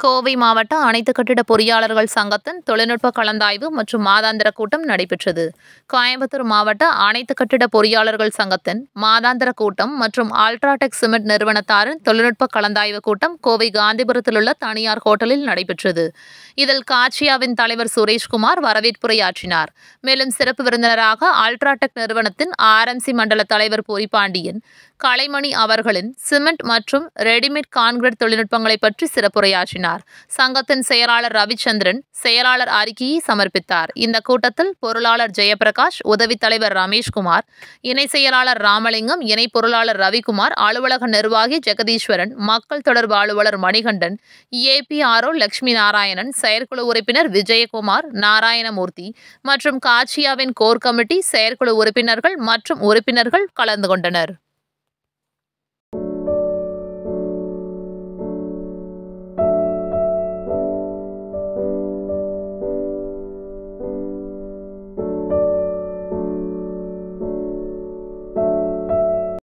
கோவை மாவட்ட அனைத்து கட்டிட பொறியாளர்கள் சங்கத்தின் தொழில்நுட்ப கலந்தாய்வு மற்றும் மாதாந்திர கூட்டம் நடைபெற்றது கோயம்புத்தூர் மாவட்ட அனைத்து கட்டிட பொறியாளர்கள் சங்கத்தின் மாதாந்திர கூட்டம் மற்றும் அல்ட்ராடெக் சிமெண்ட் நிறுவனத்தாரின் தொழில்நுட்ப கலந்தாய்வு கூட்டம் கோவை காந்திபுரத்தில் உள்ள தனியார் ஹோட்டலில் நடைபெற்றது இதில் காட்சியாவின் தலைவர் சுரேஷ்குமார் வரவேற்புரையாற்றினார் மேலும் சிறப்பு விருந்தினராக அல்ட்ராடெக் நிறுவனத்தின் ஆர்எம்சி மண்டல தலைவர் பொறிப்பாண்டியன் கலைமணி அவர்களின் சிமெண்ட் மற்றும் ரெடிமேட் கான்கிரீட் தொழில்நுட்பங்களை பற்றி சிறப்புரையாற்றினார் சங்கத்தின் செயலாளர் ரவிச்சந்திரன் செயலாளர் அறிக்கையை சமர்ப்பித்தார் இந்த கூட்டத்தில் பொருளாளர் ஜெயபிரகாஷ் உதவித் தலைவர் ரமேஷ்குமார் இணை செயலாளர் ராமலிங்கம் இணை பொருளாளர் ரவிக்குமார் அலுவலக நிர்வாகி ஜெகதீஸ்வரன் மக்கள் தொடர்பு அலுவலர் மணிகண்டன் ஏபிஆர்ஓ லட்சுமி நாராயணன் செயற்குழு உறுப்பினர் விஜயகுமார் நாராயணமூர்த்தி மற்றும் காட்சியாவின் கோர் கமிட்டி செயற்குழு உறுப்பினர்கள் மற்றும் உறுப்பினர்கள் கலந்து கொண்டனர்